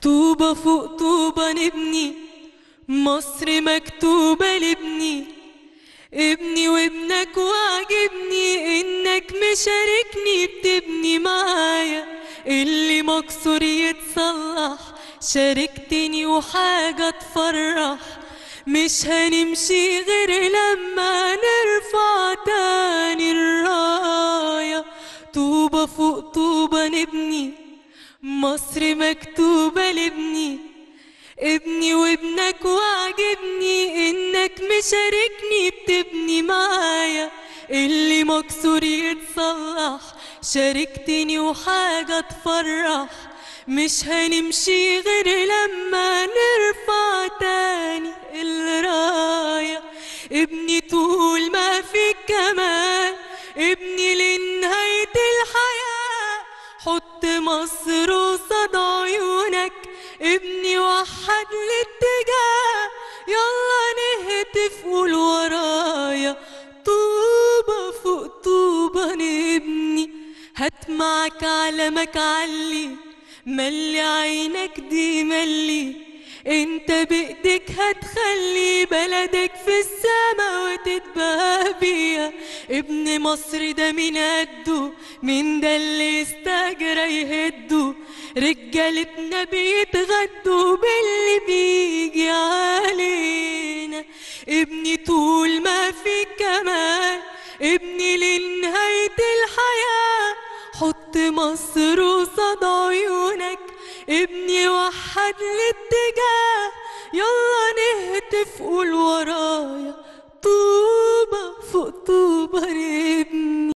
طوبة فوق طوبة نبني مصر مكتوبة لابني ابني وابنك وعجبني انك مشاركني بتبني معايا اللي مكسور يتصلح شاركتني وحاجة تفرح مش هنمشي غير لما نرفع تاني الراية طوبة فوق طوبة نبني مصر مكتوبة لابني ابني وابنك وعجبني انك مشاركني بتبني معايا اللي مكسور يتصلح شاركتني وحاجة تفرح مش هنمشي غير لما نرفع تاني الراية ابني طول ما فيك كمان ابني لنهاية الحياة حط مصر قصاد عيونك ابني وحد الاتجاه يلا نهتف قول ورايا طوبة فوق طوبة نبني هات معك علمك علي ملي عينك دي ملي انت بايدك هتخلي بلدك في السما وتتباهى بيها ابن مصر ده من قده من ده اللي استجرى يهده رجالتنا بيتغدوا باللي بيجي علينا ابني طول ما في كمان ابني لنهاية الحياة حط مصر قصاد عيونك ابني وحد الاتجاه يلا نهتف قول ورايا طوبة فوق طوبة نبني